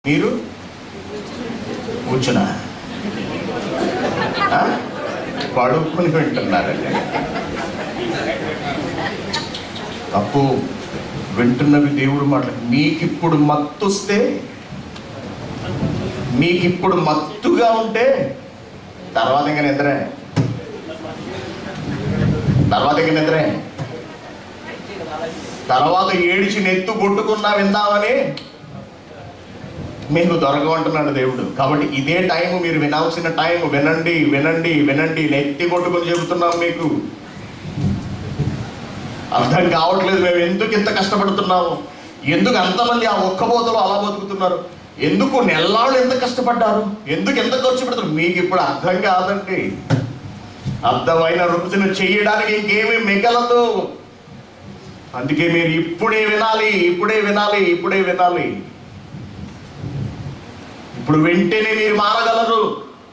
మీరు కూర్చున్నా ఆ? పడుకుని వింటున్నారండి తప్పు వింటున్నవి దేవుడు మాట మీకిప్పుడు మత్తు వస్తే మీకిప్పుడు మత్తుగా ఉంటే తర్వాత ఇంకా నిద్రే తర్వాత ఇంకా నిద్రే తర్వాత ఏడిచి నెత్తు కొట్టుకున్నా విందామని మీకు దొరకమంటున్నాడు దేవుడు కాబట్టి ఇదే టైం మీరు వినాల్సిన టైం వినండి వినండి వినండి నెత్తి కొట్టుకొని చెబుతున్నాం మీకు అర్థం కావట్లేదు మేము ఎందుకు ఇంత కష్టపడుతున్నాము ఎందుకు అంతమంది ఆ ఒక్క బోతలో అలా బతుకుతున్నారు ఎందుకు నెల్లాళ్ళు ఎంత కష్టపడ్డారు ఎందుకు ఎంత ఖర్చు పెడుతున్నారు మీకు ఇప్పుడు అర్థం కాదండి అర్థమైన రుచును చేయడానికి ఇంకేమీ మిగలదు అందుకే మీరు ఇప్పుడే వినాలి ఇప్పుడే వినాలి ఇప్పుడే వినాలి ఇప్పుడు వెంటనే మీరు మారగలరు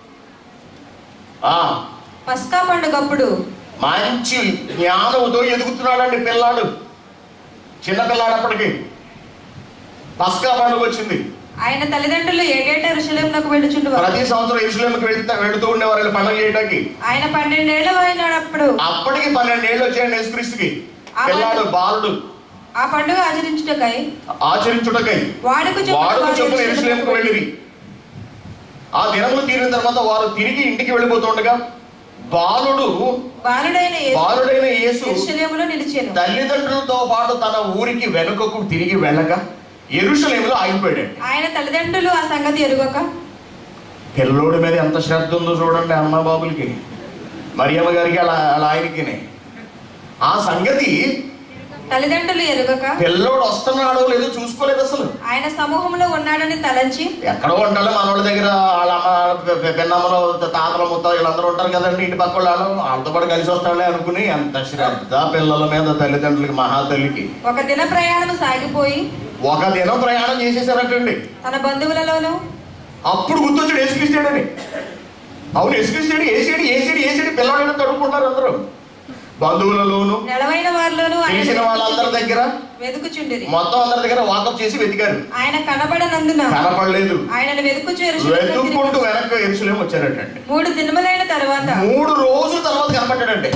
ఆ పస్కా పండుగప్పుడు మంచి జ్ఞానంతో ఎదుగుతున్నాడండి పిల్లాడు చిన్న పిల్లాడప్పటికి పస్కా పండుగ వచ్చింది ఆయన తల్లిదండ్రులు ఏడేట ఋషులంలోకి వెళ్ళుచుండేవారు ప్రతి సంవత్సరం ఇస్లాంకి వెళ్తా వెళుతూ ఉండేవారు వీళ్ళు పండుగ చేయడానికి ఆయన పన్నెండేళ్ల అయినప్పుడు అప్పటికి పన్నెండేళ్ళు వచ్చాయండి యేసుక్రీస్తుకి పిల్లాడు బాలుడు ఆ పండుగ ఆచరించుటకై ఆచరించుటకై వాడుకు చొప్పున వాడుకు వారు చొప్పున ఎరుసలేంకు యెరూషలేముకు వెళ్ళిరి ఆ దినములు తీరిన తర్వాత వారు తిరిగి ఇంటికి వెళ్ళిపోతుండగా బాలుడు బాలుడైన యేసు బాలుడైన యేసు యెరూషలేములో నిలిచాను తల్లిదండ్రులతో పాటు తన ఊరికి వెనుకకు తిరిగి వెళ్ళక ఎరుషలేములో ఆగిపోయాడు ఆయన తల్లిదండ్రులు ఆ సంగతి ఎరుగక పిల్లోడి మీద ఎంత శ్రద్ధ ఉందో చూడండి అమ్మ బాబులకి మరియమ్మ గారికి అలా అలా ఆయనకి ఆ సంగతి తల్లిదండ్రులు ఎరుగక పిల్లోడు వస్తున్నాడో లేదో చూసుకోలేదు అసలు ఆయన సమూహంలో ఉన్నాడని తలంచి ఎక్కడో ఉంటాడు మనోళ్ళ దగ్గర వాళ్ళ అమ్మ పె- పెన్నమ్మలో తాతల ముత్త వీళ్ళందరూ ఉంటారు కదండి ఇంటి పక్క వాళ్ళు వాళ్ళతో పాటు కలిసి వస్తాడులే అనుకుని ఎంత శ్రద్ధ పిల్లల మీద తల్లిదండ్రులకి మహాతల్లికి ఒక దిన ప్రయాణం సాగిపోయి ఒక దినం ప్రయాణం చేసేసారటండి తన బంధువులలోను అప్పుడు గుర్తొచ్చాడు ఏసుక్రీస్తాడని అవును ఏసుక్రీస్తాడు ఏసేడు ఏసేడు ఏసేడు పిల్లవాడిని తడుపుకుంటారు అందరూ బంధువులలోను నెలవైన వారిలోను ఆయన తెలిసిన వాళ్ళందరి దగ్గర వెతుకుచుండిరి మొత్తం అందరి దగ్గర వాకప్ చేసి వెతికారు ఆయన కనబడనందున కనపడలేదు ఆయనను వెతుకుచు యెరూషలేములో తిరిగి వెతుక్కుంటూ వెనక్కి ఎరుసలేం వచ్చారటండి మూడు దినములైన తర్వాత మూడు రోజుల తర్వాత కనపడ్డాడండి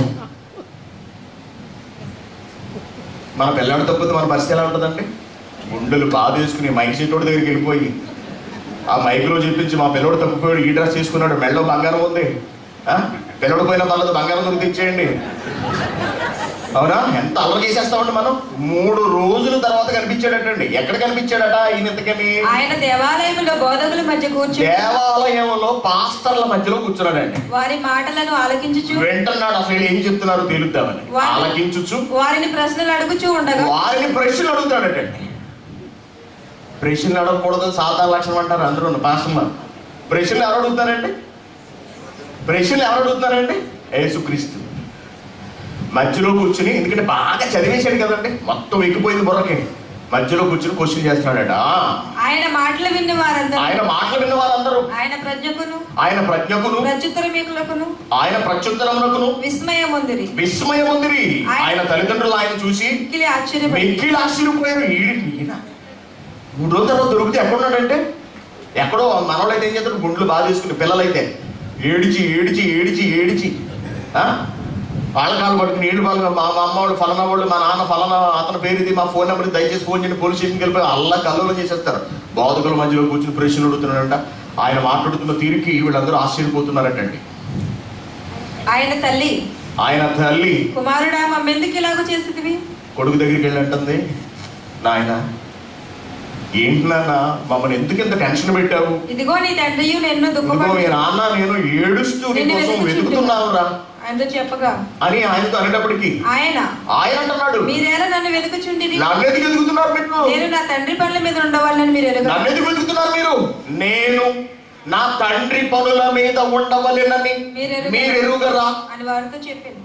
మన పిల్లాడు తప్పితే మన పరిస్థితి ఎలా ఉంటుందండి గుండెలు బాధ వేసుకుని మైక్ సీటోడి దగ్గరికి వెళ్ళిపోయి ఆ మైక్లో చెప్పించి మా పిల్లోడు తప్పిపోయాడు ఈ డ్రెస్ తీసుకున్నాడు మెడలో బంగారం ఉంది ఆ? పిల్లడు పోయిన పర్లేదు బంగారం దొరికి తెచ్చేయండి అవునా ఎంత అల్లరి చేసేస్తామండి మనం మూడు రోజుల తర్వాత కనిపించాడటండి ఎక్కడ కనిపించాడట ఈయన ఇంతకని ఆయన దేవాలయంలో బోధకుల మధ్య కూర్చుని దేవాలయంలో పాస్తర్ల మధ్యలో కూర్చున్నాడండి వారి మాటలను ఆలకించుచు వింటున్నాడు అసలు ఏం చెప్తున్నారో తేలుద్దామని వారి- ఆలకించుచు వారిని ప్రశ్నలు అడుగుచూ ఉండగా వారిని ప్రశ్నలు అడుగుతాడటండి ప్రశ్నలు అడగకూడదు సాధారణ లక్షణం అంటారు అందరూ పాస్టర్లు ప్రశ్నలు ఎవరు అడుగుతారండి ప్రశ్నలు ఎవరు అడుగుతున్నారండి యేసుక్రీస్తు మధ్యలో కూర్చుని ఎందుకంటే బాగా చదివేశాడు కదండి మొత్తం ఎక్కిపోయింది బుర్రకి మధ్యలో కూర్చుని క్వశ్చన్ చేస్తున్నాడట ఆ, ఆయన మాటలు విన్న వారందరూ ఆయన మాటలు విన్న వారందరూ ఆయన ప్రజ్ఞకును ఆయన ప్రజ్ఞకును ప్రత్యుత్తరమీకులకును ఆయన ప్రత్యుత్తరమునకును విస్మయముందిరి విస్మయముందిరి ఆయన తల్లిదండ్రులు ఆయన చూసి మిక్కిలి ఆశ్చర్యపడి మిక్కిలి ఆశ్చర్యపోయారు ఈయన ఈయన మూడు రోజుల తర్వాత దొరికితే ఎక్కడున్నాడంటే ఎక్కడో మనోళ్ళు అయితే ఏం చేస్తారు గుండ్లు బాగా తీసుకుని పిల్లలైతే ఏడిచి ఏడిచి ఏడిచి ఏడిచి ఆ? వాళ్ళ కాలు పట్టుకుని ఏడు వాళ్ళు మా మా అమ్మ వాళ్ళు ఫలానా వాళ్ళు మా నాన్న ఫలానా అతని పేరు ఇది మా ఫోన్ నెంబర్ దయచేసి ఫోన్ చేయండి పోలీస్ స్టేషన్కి వెళ్ళిపోయి అల్లా కల్లోలం చేసేస్తారు బాధకుల మధ్యలో కూర్చుని ప్రశ్నలు అడుగుతున్నాడంట ఆయన మాట్లాడుతున్న తీరుకి వీళ్ళందరూ ఆశ్చర్యపోతున్నారటండి ఆయన తల్లి ఆయన తల్లి కుమారుడా మమ్మెందుకు ఇలాగ చేసేదివి కొడుకు దగ్గరికి వెళ్ళి అంటుంది నాయన ఏంటి నాన్న మమ్మల్ని ఎందుకు ఇంత టెన్షన్ పెట్టావు ఇదిగో నీ తండ్రియు నిన్ను ఇదిగో దుఃఖపడి మీ నాన్న నేను ఏడుస్తూ నీ నిన్ను కోసం వెతుకుచుండును. వెతుకుతున్నావురా ఆయనతో చెప్పగా అని ఆయనతో అనేటప్పటికి ఆయన ఆయన అంటున్నాడు మీరేలా నన్ను వెతుకుచుండిరి నన్ను ఎందుకు వెతుకుతున్నారు మీరు నేను నా తండ్రి పనుల మీద ఉండవాలని మీరు ఎరుగ నన్ను ఎందుకు వెతుకుతున్నారు మీరు నేను నా తండ్రి పనుల మీద ఉండవలెనని మీరు ఎరుగరా? మీరు ఎరుగరా అని వారితో చెప్పాను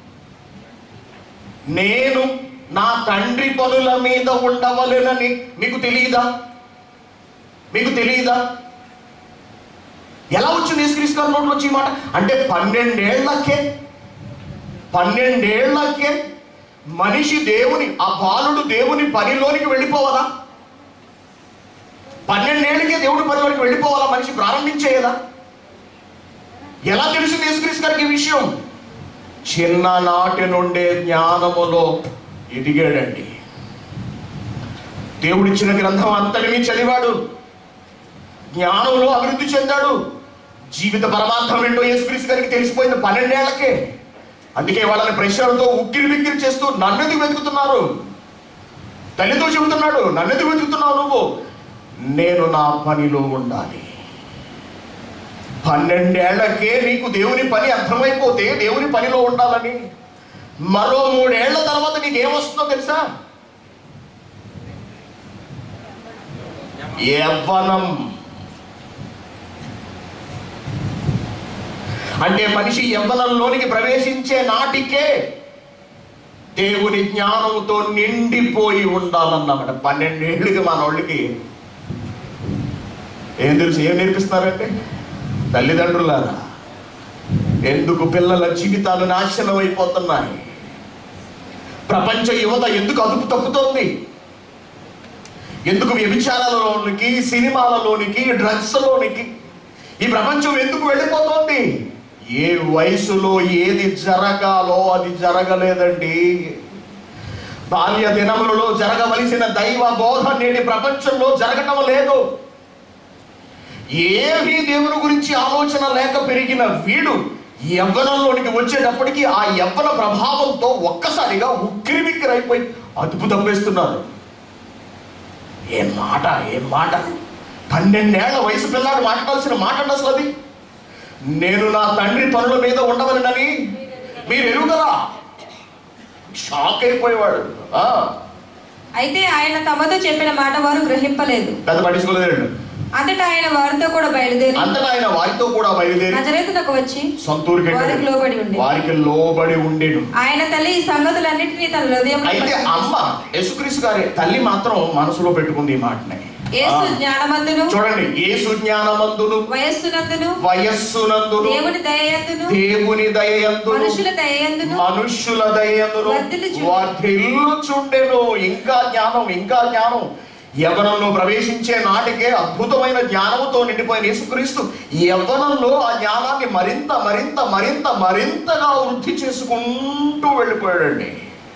నేను నా తండ్రి పనుల మీద ఉండవలెనని మీకు తెలియదా మీకు తెలియదా ఎలా వచ్చింది యేసుక్రీస్తు గారి నోట్లో వచ్చి ఈ మాట అంటే పన్నెండేళ్లకే పన్నెండేళ్లకే మనిషి దేవుని ఆ బాలుడు దేవుని పనిలోనికి వెళ్ళిపోవదా పన్నెండేళ్ళకే దేవుడి పని వరకు వెళ్ళిపోవాలా మనిషి ప్రారంభించే కదా ఎలా తెలిసింది యేసుక్రీస్తు గారికి ఈ విషయం చిన్ననాటి నుండే జ్ఞానములో ఎదిగాడండి దేవుడిచ్చిన గ్రంథం అంతటినీ చదివాడు జ్ఞానంలో అభివృద్ధి చెందాడు జీవిత పరమార్థం ఏంటో యేసుక్రీస్తు గారికి తెలిసిపోయింది పన్నెండేళ్లకే అందుకే వాళ్ళని ప్రశ్నలతో ఉక్కిరి బిక్కిరి చేస్తూ నన్నెందుకు వెతుకుతున్నారు తల్లితో చెబుతున్నాడు నన్నెందుకు వెతుకుతున్నావు నువ్వు నేను నా పనిలో ఉండాలి పన్నెండేళ్లకే నీకు దేవుని పని అర్థమైపోతే దేవుని పనిలో ఉండాలని మరో మూడేళ్ల తర్వాత నీకేమొస్తుందో తెలుసా యవ్వనం అంటే మనిషి యవ్వనంలోనికి ప్రవేశించే నాటికే దేవుని జ్ఞానంతో నిండిపోయి ఉండాలన్నమాట పన్నెండేళ్ళకి మన వాళ్ళకి ఏం తెలుసు ఏం నేర్పిస్తున్నారంటే తల్లిదండ్రులారా ఎందుకు పిల్లల జీవితాలు నాశనం అయిపోతున్నాయి ప్రపంచ యువత ఎందుకు అదుపు తప్పుతోంది ఎందుకు వ్యభిచారాలలోనికి సినిమాలలోనికి డ్రగ్స్లోనికి ఈ ప్రపంచం ఎందుకు వెళ్ళిపోతోంది ఏ వయసులో ఏది జరగాలో అది జరగలేదండి బాల్య దినములలో జరగవలసిన దైవ బోధ నేటి ప్రపంచంలో జరగటం లేదు ఏమీ దేవుని గురించి ఆలోచన లేక పెరిగిన వీడు యవ్వనంలోనికి వచ్చేటప్పటికి ఆ యవ్వన ప్రభావంతో ఒక్కసారిగా ఉక్కిరి బిక్కిరి అయిపోయి అదుపు తప్పేస్తున్నారు ఏం మాట ఏం మాట పన్నెండేళ్ల వయసు పిల్లాడు మాట్లాడాల్సిన మాట అండి అసలు అది నేను నా తండ్రి పనుల మీద ఉండవలనని మీరు ఎరుగుదరా షాక్ అయిపోయేవాడు ఆ, అయితే ఆయన తమతో చెప్పిన మాట వారు గ్రహింపలేదు పెద్ద పట్టించుకోలేదు అంతటా ఆయన వారితో కూడా బయలుదేరి అంతటా ఆయన వారితో కూడా బయలుదేరి నజరేతునకు వచ్చి సొంతూరుకి వారికి లోబడి ఉండి వారికి లోబడి ఉండేను ఆయన తల్లి ఈ సంగతులన్నింటినీ తన హృదయం అయితే అమ్మ యేసుక్రీస్తు గారి తల్లి మాత్రం మనసులో పెట్టుకుంది ఈ మాటని యేసు ఆ, జ్ఞానమందును చూడండి యేసు జ్ఞానమందును వయస్సునందును వయస్సునందును దేవుని దయయందును దేవుని దయయందును మనుషుల దయయందును మనుష్యుల దయయందును వర్ధిల్లుచు. వర్ధిల్లుచుండెను ఇంకా జ్ఞానం ఇంకా జ్ఞానం యవనంలో ప్రవేశించే నాటికే అద్భుతమైన జ్ఞానంతో నిండిపోయిన యేసుక్రీస్తు యవ్వనంలో ఆ జ్ఞానాన్ని మరింత మరింత మరింత మరింతగా వృద్ధి చేసుకుంటూ వెళ్ళిపోయాడండి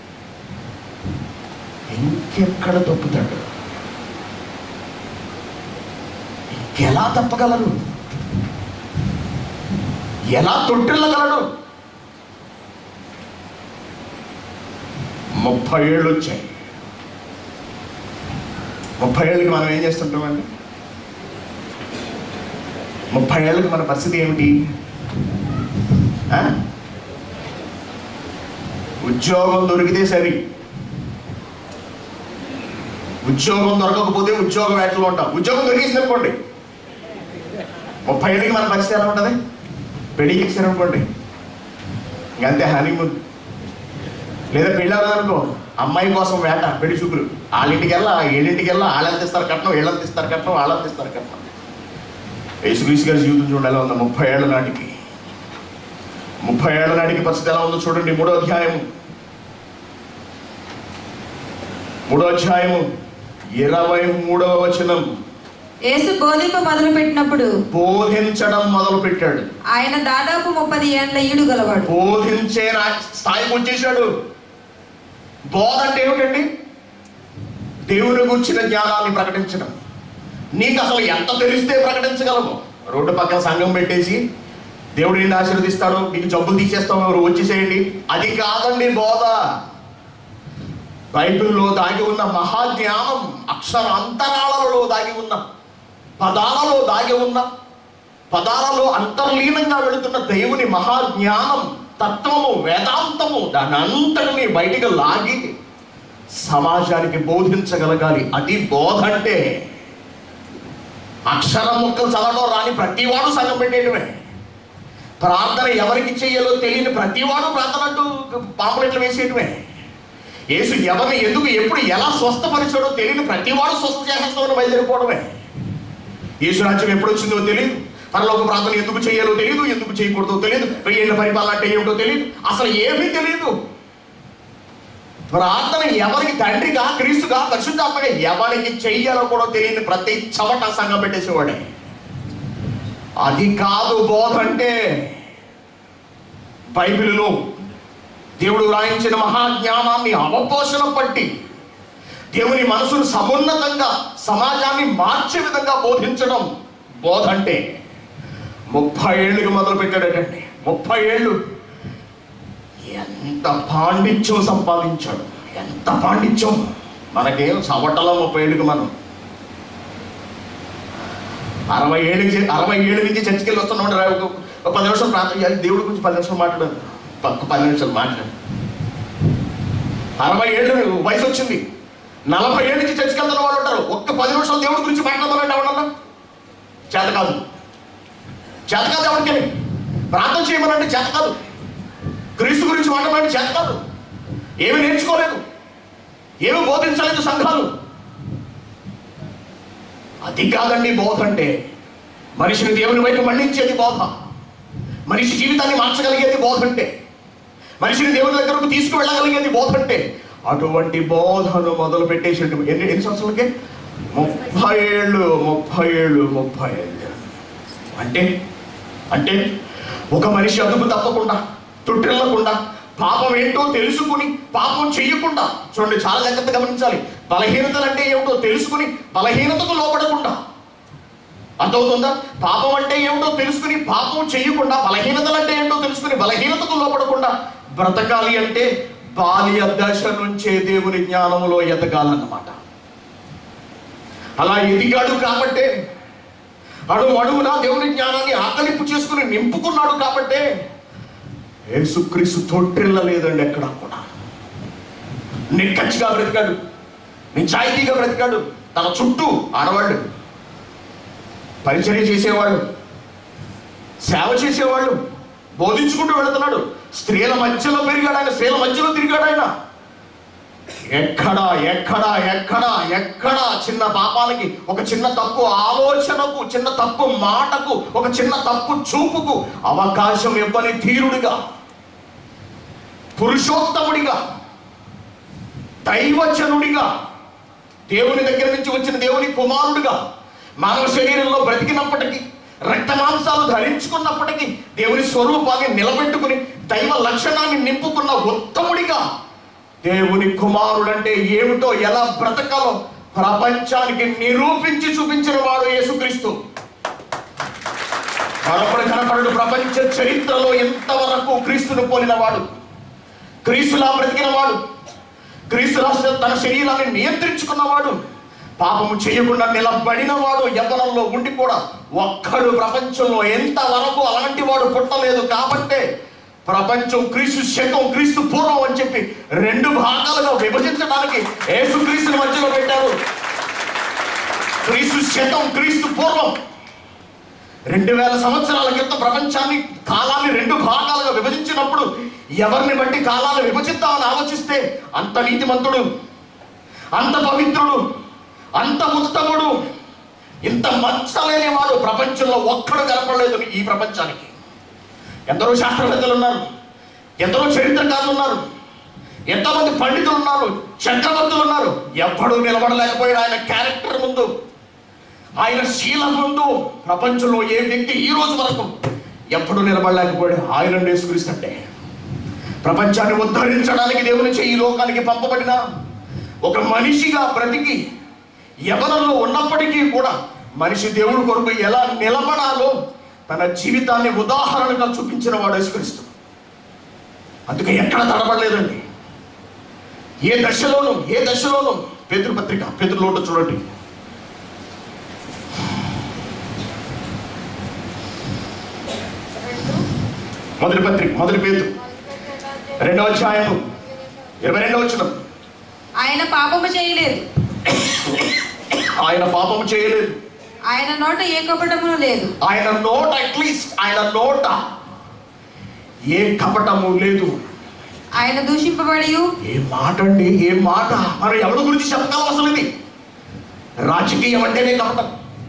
ఇంకెక్కడ తప్పుతాడు ఇంకెలా తప్పగలరు ఎలా తొట్టిల్లగలడు ముప్పై ఏళ్ళు వచ్చాయి ముప్పై ఏళ్ళకి మనం ఏం చేస్తుంటామండి ముప్పై ఏళ్ళకి మన పరిస్థితి ఏమిటి ఆ? ఉద్యోగం దొరికితే సరి ఉద్యోగం దొరకకపోతే ఉద్యోగ వేటలో ఉంటాం ఉద్యోగం దొరికేసింది అనుకోండి ముప్పై ఏళ్ళకి మన పరిస్థితి ఎలా ఉంటుంది పెళ్ళికి ఇచ్చారు అనుకోండి ఇంకంతే హనీమూన్ లేదా పెళ్ళి అవ్వదనుకో అమ్మాయి కోసం వేట పెళ్లి చూపులు వాళ్ళ ఇంటికి వెళ్ళా వీళ్ళింటికి వెళ్ళా వాళ్ళని ఇస్తారు కట్నం వీళ్ళని ఇస్తారు కట్నం వాళ్ళని ఇస్తారు కట్నం యేసుక్రీస్తు గారి జీవితం చూడండి ఎలా ఉందో ముప్పై ఏళ్ళ నాటికి ముప్పై ఏళ్ళ నాటికి పరిస్థితి ఎలా ఉందో చూడండి మూడో అధ్యాయం మూడో అధ్యాయము ఇరవై మూడవ వచనం యేసు బోధింప మొదలు పెట్టినప్పుడు బోధించడం మొదలు పెట్టాడు ఆయన దాదాపు ముప్పది ఏండ్ల ఈడు గలవాడు బోధించే నా- స్థాయికి వచ్చేసాడు బోధ అంటే ఏమిటండి దేవుని గురించిన జ్ఞానాన్ని ప్రకటించడం నీకు అసలు ఎంత తెలిస్తే ప్రకటించగలవు రోడ్డు పక్కన సంఘం పెట్టేసి దేవుడు నిన్ను ఆశీర్వదిస్తాడు నీకు జబ్బులు తీసేస్తాం ఎవరు వచ్చేసేయండి అది కాదండి బోధ బైబిల్లో దాగి ఉన్న మహాజ్ఞానం అక్షర అంతరాలలో దాగి ఉన్న పదాలలో దాగి ఉన్న పదాలలో అంతర్లీనంగా వెళుతున్న దేవుని మహాజ్ఞానం తత్వము వేదాంతము దాని అంతటిని బయటికి లాగి సమాజానికి బోధించగలగాలి అది బోధ అంటే అక్షరం ముక్కలు చదవడం రాని ప్రతివాడు సంఘం పెట్టేయడమే ప్రార్థన ఎవరికి చేయాలో తెలియని ప్రతివాడు ప్రార్థన అంటూ పాంపులెట్లు వేసేయడమే యేసు ఎవరిని ఎందుకు ఎప్పుడు ఎలా స్వస్థపరిచాడో తెలియని ప్రతివాడు స్వస్థ చేసేస్తామని బయలుదేరిపోవడమే యేసు రాజ్యం ఎప్పుడు వచ్చిందో తెలియదు పరలోక ప్రార్థన ఎందుకు చేయాలో తెలియదు ఎందుకు చేయకూడదో తెలియదు వెయ్యేళ్ళ పరిపాలన అంటే ఏమిటో తెలియదు అసలు ఏమీ తెలియదు ప్రార్థన ఎవరికి తండ్రిగా క్రీస్తుగా పరిశుద్ధాత్మగా ఎవరికి చెయ్యాలో కూడా తెలియని ప్రతి చవట సంఘం పెట్టేసేవాడే అది కాదు బోధ అంటే బైబిల్లో దేవుడు రాయించిన మహాజ్ఞానాన్ని అవపోషణ పట్టి దేవుని మనసును సమున్నతంగా సమాజాన్ని మార్చే విధంగా బోధించడం బోధ అంటే ముప్పై ఏళ్ళకి మొదలు పెట్టాడటండి ముప్పై ఏళ్ళు ఎంత పాండిత్యం సంపాదించాడు ఎంత పాండిత్యం మనకేం సవటలో ముప్పై ఏళ్ళకి మనం అరవై ఏళ్ళకి చే- అరవై ఏళ్ళ నుంచి చర్చికి వెళ్ళి వస్తున్నాడు రా, ఒక ఒక పది నిమిషాలు ప్రార్థన చేయాలి దేవుడి గురించి పది నిమిషాలు మాట్లాడాను పక్క పది నిమిషాలు మాట్లాడు అరవై ఏళ్ళు వయసు వచ్చింది నలభై ఏళ్ళ నుంచి చర్చికి వెళ్తున్న వాళ్ళు ఉంటారు ఒక్క పది నిమిషాలు దేవుడి గురించి మాట్లాడమని ఎవరన్నా చేత కాదు చేత కాదు ఎవరికి ప్రార్థన చేయమనంటే చేత కాదు క్రీస్తు గురించి మాట్లాడమంటే చేత కాదు ఏమి నేర్చుకోలేదు ఏమి బోధించలేదు సంఘాలు అది కాదండి బోధ అంటే మనిషిని దేవుని వైపు మళ్ళించేది బోధ మనిషి జీవితాన్ని మార్చగలిగేది బోధ అంటే మనిషిని దేవుని దగ్గరకు తీసుకువెళ్ళగలిగేది బోధ అంటే అటువంటి బోధను మొదలు పెట్టేసిండు ఎన్ని ఎన్ని సంవత్సరాలకి ముప్పై ఏళ్ళు ముప్పై ఏళ్ళు ముప్పై ఏళ్ళు అంటే అంటే ఒక మనిషి అదుపు తప్పకుండా తుట్టిల్లకుండా పాపం ఏంటో తెలుసుకుని పాపం చెయ్యకుండా చూడండి చాలా జాగ్రత్త గమనించాలి బలహీనతలు అంటే ఏమిటో తెలుసుకుని బలహీనతకు లోపడకుండా అర్థమవుతుందా పాపం అంటే ఏమిటో తెలుసుకుని పాపం చేయకుండా బలహీనతలు అంటే ఏంటో తెలుసుకుని బలహీనతకు లోపడకుండా బ్రతకాలి అంటే బాల్య దశ నుంచే దేవుని జ్ఞానంలో ఎదగాలన్నమాట అలా ఎదిగాడు కాబట్టే అడుగు అడుగునా దేవుని జ్ఞానాన్ని ఆకలింపు చేసుకుని నింపుకున్నాడు కాబట్టే యేసుక్రీస్తు తొట్టిల్ల లేదండి ఎక్కడా కూడా నిక్కచ్చిగా బ్రతికాడు నిజాయితీగా బ్రతికాడు తన చుట్టూ ఆడవాళ్ళు పరిచర్య చేసేవాళ్ళు సేవ చేసేవాళ్ళు బోధించుకుంటూ వెళుతున్నాడు స్త్రీల మధ్యలో పెరిగాడు ఆయన స్త్రీల మధ్యలో తిరిగాడు ఆయన ఎక్కడ ఎక్కడ ఎక్కడ ఎక్కడ చిన్న పాపాలకి ఒక చిన్న తప్పు ఆలోచనకు చిన్న తప్పు మాటకు ఒక చిన్న తప్పు చూపుకు అవకాశం ఇవ్వని ధీరుడిగా పురుషోత్తముడిగా దైవజనుడిగా దేవుని దగ్గర నుంచి వచ్చిన దేవుని కుమారుడిగా మానవ శరీరంలో బ్రతికినప్పటికీ రక్త మాంసాలు ధరించుకున్నప్పటికీ దేవుని స్వరూపాన్ని నిలబెట్టుకుని దైవ లక్షణాన్ని నింపుకున్న ఉత్తముడిగా దేవుని కుమారుడంటే ఏమిటో ఎలా బ్రతకాలో ప్రపంచానికి నిరూపించి చూపించిన వాడు యేసుక్రీస్తు మరొకడు కనపడడు ప్రపంచ చరిత్రలో ఎంతవరకు క్రీస్తును పోలిన వాడు క్రీస్తులా బ్రతికిన వాడు క్రీస్తు రాష్ట్ర తన శరీరాన్ని నియంత్రించుకున్నవాడు పాపము చేయకుండా నిలబడిన వాడు యవ్వనంలో ఉండి కూడా ఒక్కడు ప్రపంచంలో ఎంతవరకు అలాంటి వాడు పుట్టలేదు కాబట్టే ప్రపంచం క్రీస్తు శకం క్రీస్తు పూర్వం అని చెప్పి రెండు భాగాలుగా విభజించడానికి యేసు క్రీస్తుని మధ్యలో పెట్టారు క్రీస్తు శకం క్రీస్తు పూర్వం రెండు వేల సంవత్సరాల క్రితం ప్రపంచాన్ని కాలాన్ని రెండు భాగాలుగా విభజించినప్పుడు ఎవరిని బట్టి కాలాన్ని విభజిద్దామని ఆలోచిస్తే అంత నీతిమంతుడు అంత పవిత్రుడు అంత ఉత్తముడు ఇంత మచ్చలేని వాడు ప్రపంచంలో ఒక్కడు కనపడలేదు ఈ ప్రపంచానికి ఎందరో శాస్త్రవేత్తలు ఉన్నారు ఎందరో చరిత్రకారులు ఉన్నారు ఎంతమంది పండితులు ఉన్నారు చక్రవర్తులు ఉన్నారు ఎవ్వడూ నిలబడలేకపోయాడు ఆయన క్యారెక్టర్ ముందు ఆయన శీలం ముందు ప్రపంచంలో ఏ వ్యక్తి ఈ రోజు వరకు ఎప్పుడు నిలబడలేకపోయాడు ఆయన యేసుక్రీస్తుంటే ప్రపంచాన్ని ఉద్ధరించడానికి దేవుని చెయ్యి లోకానికి పంపబడిన ఒక మనిషిగా బ్రతికి యవనంలో ఉన్నప్పటికీ కూడా మనిషి దేవుడి కొరకు ఎలా నిలబడాలో తన జీవితాన్ని ఉదాహరణగా చూపించిన వాడు యేసుక్రీస్తు అందుకే ఎక్కడ తడబడలేదండి ఏ దశలోనూ ఏ దశలోనూ పేతృపత్రిక పేతృలోట చూడండి మొదటి పత్రిక మొదటి పేరు రెండవ అధ్యాయము ఇరవై రెండవ వచ్చిన ఆయన పాపము చేయలేదు ఆయన పాపము చేయలేదు ఆయన నోట ఏ కపటమును లేదు ఆయన నోట అట్లీస్ట్ ఆయన నోట ఏ కపటము లేదు ఆయన దూషింపబడి ఏ మాట అండి ఏ మాట మనం ఎవరి గురించి చెప్తాం అసలు ఇది రాజకీయం అంటేనే కపటం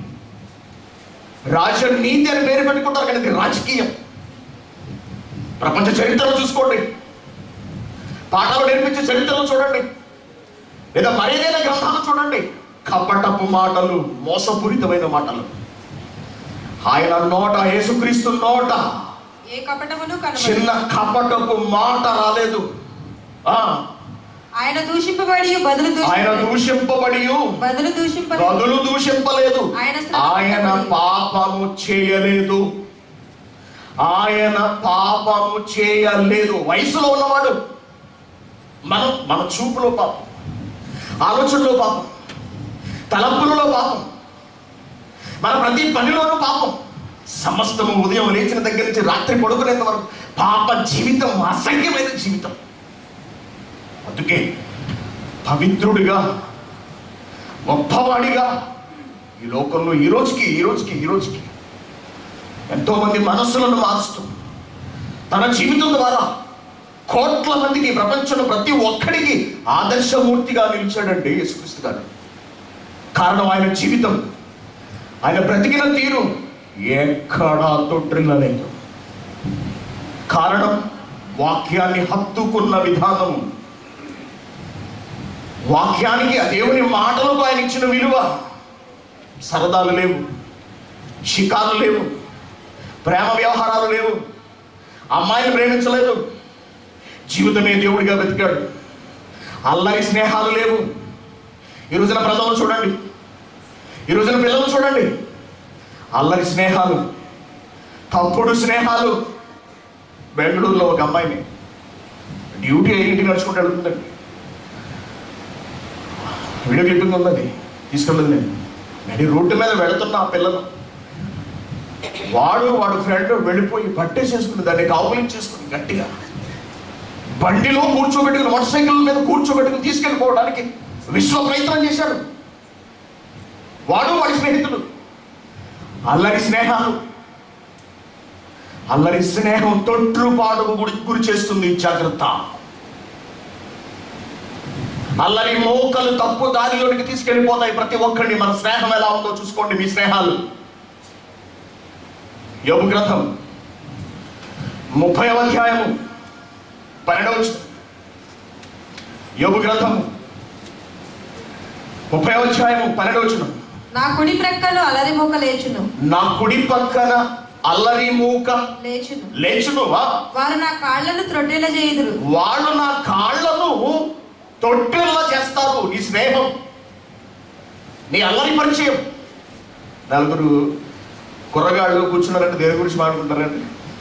రాజనీతి అని పేరు పెట్టుకుంటారు కానీ ఇది రాజకీయం ప్రపంచ చరిత్రలో చూసుకోండి పాఠాలు నేర్పించే చరిత్రలు చూడండి లేదా మరేదైనా గ్రంథాలు చూడండి కపటపు మాటలు మోసపూరితమైన మాటలు ఆయన నోట యేసుక్రీస్తు నోట ఏ కపటమును కనబడదు చిన్న కపటపు మాట రాలేదు ఆ ఆయన దూషింపబడి బదులు ఆయన దూషింప దూషింపబడి బదులు దూషింప బదులు దూషింపలేదు ఆయన శ్రమ ఆయన పాపము చేయలేదు ఆయన పాపము చేయలేదు వయసులో ఉన్నవాడు మనం మన చూపులో పాపం ఆలోచనలో పాపం తలంపులలో పాపం మన ప్రతి పనిలోనూ పాపం సమస్తము ఉదయం లేచిన దగ్గర నుంచి రాత్రి పడుకునేంత వరకు పాప జీవితం అసంఖ్యమైన జీవితం అందుకే పవిత్రుడిగా గొప్పవాడిగా ఈ లోకంలో ఈ రోజుకి ఈ రోజుకి ఈ రోజుకి ఎంతో మంది మనస్సులను మారుస్తూ తన జీవితం ద్వారా కోట్ల మందికి ఈ ప్రపంచంలో ప్రతి ఒక్కడికి ఆదర్శమూర్తిగా నిలిచాడండి యేసుక్రీస్తు గారు కారణం ఆయన జీవితం ఆయన బ్రతికిన తీరు ఎక్కడా తొట్టిల్లలేదు కారణం వాక్యాన్ని హత్తుకున్న విధానం వాక్యానికి ఆ దేవుని మాటలకు ఆయన ఇచ్చిన విలువ సరదాలు లేవు షికారులు లేవు ప్రేమ వ్యవహారాలు లేవు అమ్మాయిని ప్రేమించలేదు జీవితమే దేవుడిగా వెతికాడు అల్లరి స్నేహాలు లేవు ఈ రోజున ప్రజలు చూడండి ఈ రోజున పిల్లలు చూడండి అల్లరి స్నేహాలు తప్పుడు స్నేహాలు బెంగళూరులో ఒక అమ్మాయిని డ్యూటీ అయ్యింటి నడుచుకుంటూ వెళ్తుందండి వీడియో క్లిప్పింగ్ ఉన్నది తీసుకెళ్ళదు నేను నడి రోడ్డు మీద వెళుతున్న ఆ పిల్లలు వాడు వాడు ఫ్రెండ్ వెళ్ళిపోయి పట్టేసేసుకుని దాన్ని కావులించేసుకుని గట్టిగా బండిలో కూర్చోబెట్టుకుని మోటార్ సైకిల్ మీద కూర్చోబెట్టుకుని తీసుకెళ్ళిపోవడానికి విశ్వ ప్రయత్నం చేశాడు వాడు వాడి స్నేహితుడు అల్లరి స్నేహాలు అల్లరి స్నేహం తొట్లు పాడుకు గురి గురి చేస్తుంది జాగ్రత్త అల్లరి మోకలు తప్పు దారిలోనికి తీసుకెళ్ళిపోతాయి ప్రతి ఒక్కరిని మన స్నేహం ఎలా ఉందో చూసుకోండి మీ స్నేహాలు యోగు గ్రంథం ముప్పై అధ్యాయము పన్నెండవ వచనం. యోగు గ్రంథం ముప్పై అధ్యాయము పన్నెండవ వచనం నా కుడి ప్రక్కలో అలరి మొక్క లేచును నా కుడి పక్కన అల్లరి మూక లేచును లేచును వా వారు నా కాళ్ళను త్రొట్టెల చేయుదురు వాళ్ళు నా కాళ్ళను తొట్టెల్లా చేస్తారు నీ స్నేహం నీ అల్లరి పరిచయం నలుగురు కుర్రగాళ్ళు కూర్చున్నారంటే దేని గురించి మాట్లాడుకుంటారండి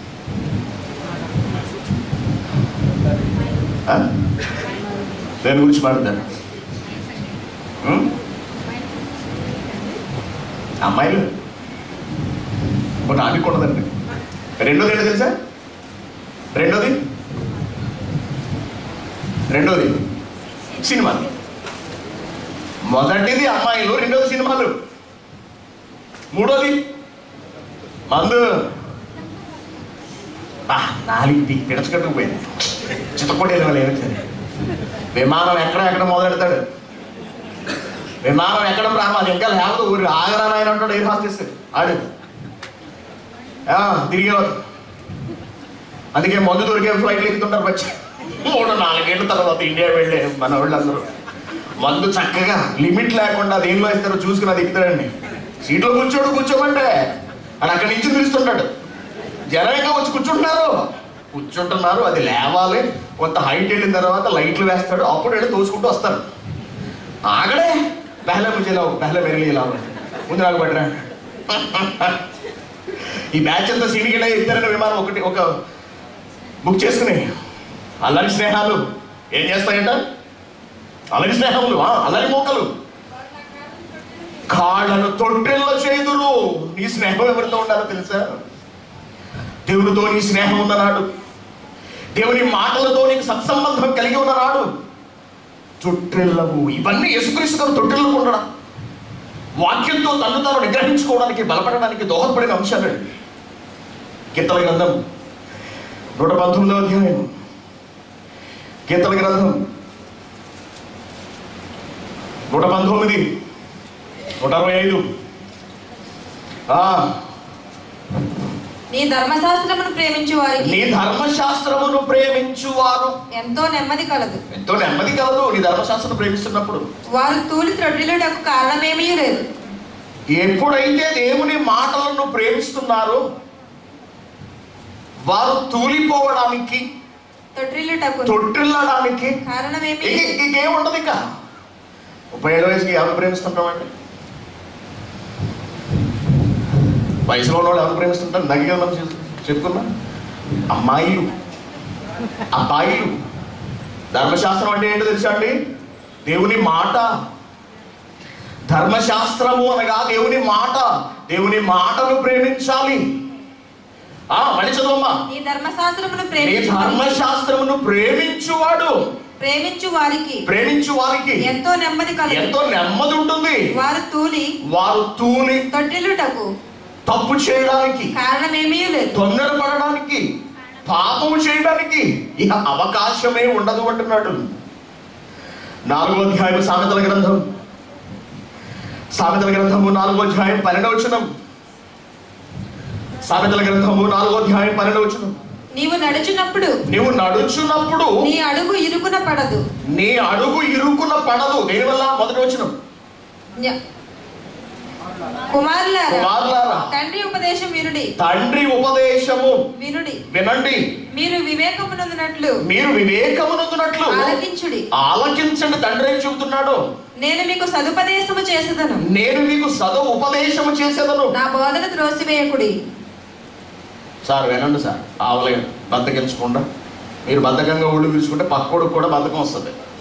ఆ? దేని గురించి మాట్లాడతారు ఉం? అమ్మాయిలు ఒక ఆడికి ఉండదండి రెండోది ఏంటో తెలుసా రెండోది రెండోది సినిమాలు మొదటిది అమ్మాయిలు రెండోది సినిమాలు మూడోది మందు ఆ, నాలుగు పిడచకట్టుకుపోయింది చిత్తకొట్టేది వాళ్ళు ఏమి సరే విమానం ఎక్కడ ఎక్కడ మొదలెడతాడు విమానం ఎక్కడ ప్రారంభం అది ఇంకా లేకపోతే ఊరి ఆగరా నాయన అంటాడు ఎయిర్ హాస్టెస్ ఆడు ఆ, తిరిగేవాడు అందుకే మందు దొరికే ఫ్లైట్లు ఎక్కుతుంటారు వచ్చి మూడు నాలుగేళ్ల తర్వాత ఇండియా వెళ్ళే మన వాళ్ళందరూ మందు చక్కగా లిమిట్ లేకుండా దేనిలో ఇస్తారో చూసుకుని అది ఎక్కుతాడండి సీట్లో కూర్చోడు కూర్చోమంటే అని అక్కడి నుంచి పిలుస్తుంటాడు జనం ఇంకా వచ్చి కూర్చుంటున్నారు కూర్చుంటున్నారు అది లేవాలి కొంత హైట్ వెళ్ళిన తర్వాత లైట్లు వేస్తాడు అప్పుడు వెళ్ళి తోసుకుంటూ వస్తారు ఆగడే పహలే ముझे లావు పహలే मेरे लिए లావు ముందు నాకు పడరా ఈ బ్యాచ్ అంతా సీనికెళ్ళ ఇద్దరైన విమానం ఒకటి ఒక బుక్ చేసుకుని అల్లరి స్నేహాలు ఏం చేస్తాయంట అల్లరి స్నేహములు ఆ, అల్లరి మోకలు కాళ్ళను తొట్టెల్లో చేదురు నీ స్నేహం ఎవరితో ఉండాలో తెలుసా దేవునితో నీ స్నేహం ఉన్ననాడు దేవుని మాటలతో నీకు సత్సంబంధం కలిగి ఉన్ననాడు తొట్టెళ్ళవు ఇవన్నీ యేసుక్రీస్తు గారు తొట్టెళ్ళకు ఉండడం వాక్యంతో తను తాను నిగ్రహించుకోవడానికి బలపడడానికి దోహదపడిన అంశాలండి కీర్తన గ్రంథం నూట పంతొమ్మిదవ అధ్యాయం కీర్తన గ్రంథం నూట పంతొమ్మిది నూట అరవై ఐదు ఆ, నీ ధర్మశాస్త్రమును ప్రేమించు వారికి నీ ధర్మశాస్త్రమును ప్రేమించువారు ఎంతో నెమ్మది కలదు ఎంతో నెమ్మది కలదు నీ ధర్మశాస్త్రం ప్రేమిస్తున్నప్పుడు వారు తూలి త్రొట్టిలుటకు కారణమేమీ లేదు ఎప్పుడైతే దేవుని మాటలను ప్రేమిస్తున్నారో వారు తూలిపోవడానికి తొట్టిల్లుటకు తొట్టిల్లడానికి కారణమేమీ ఇక లేదు. ఇంకేం ఉండదు ఇక ముప్పై ఏడు వయసుకి ఎవరు ప్రేమిస్తుంటామండి వయసులో ఉన్న వాళ్ళు ఎవరు ప్రేమిస్తుంటారు నగిగా మనం చెప్- చెప్పుకున్నా అమ్మాయిలు అబ్బాయిలు ధర్మశాస్త్రం అంటే ఏంటో తెలుసా అండి దేవుని మాట ధర్మశాస్త్రము అనగా దేవుని మాట దేవుని మాటను ప్రేమించాలి ఆ మళ్ళీ చదవమ్మా నీ ధర్మశాస్త్రమును నీ ప్రేమించు ధర్మశాస్త్రమును ప్రేమించువాడు ప్రేమించు వారికి ప్రేమించు వారికి ఎంతో నెమ్మది కలదు ఎంతో నెమ్మది ఉంటుంది వారు తూలి వారు తూలి తొట్టిల్లుటకు తప్పు చేయడానికి కారణమేమీ లేదు తొందరపడడానికి పాపము చేయడానికి ఇక అవకాశమే ఉండదు అంటున్నాడు నాలుగో అధ్యాయం సామెతల గ్రంథం సామెతల గ్రంథము నాలుగో అధ్యాయం పన్నెండవచనం సామెతల గ్రంథము నాలుగో అధ్యాయం పన్నెండవచనం నీవు నడుచున్నప్పుడు నీవు నడుచున్నప్పుడు నీ అడుగు ఇరుకున పడదు నీ అడుగు ఇరుకున పడదు దేనివల్ల మొదటి వచ్చిన న్య- కుమారులారా కుమారులారా తండ్రి ఉపదేశం వినుడి తండ్రి ఉపదేశము వినుడి వినండి మీరు వివేకమునందునట్లు మీరు వివేకమునందునట్లు ఆలకించుడి ఆలోచించండి తండ్రి ఏం చెబుతున్నాడు నేను మీకు సదుపదేశము చేసేదను నేను మీకు చదువు ఉపదేశము చేసేదను నా బోధన త్రోసివేయకుడి సార్ వినండి సార్ ఆవలే బద్దకించకుండా మీరు బద్ధకంగా ఒళ్ళు విరుచుకుంటే పక్కోడికి కూడా బద్ధకం వస్తుంది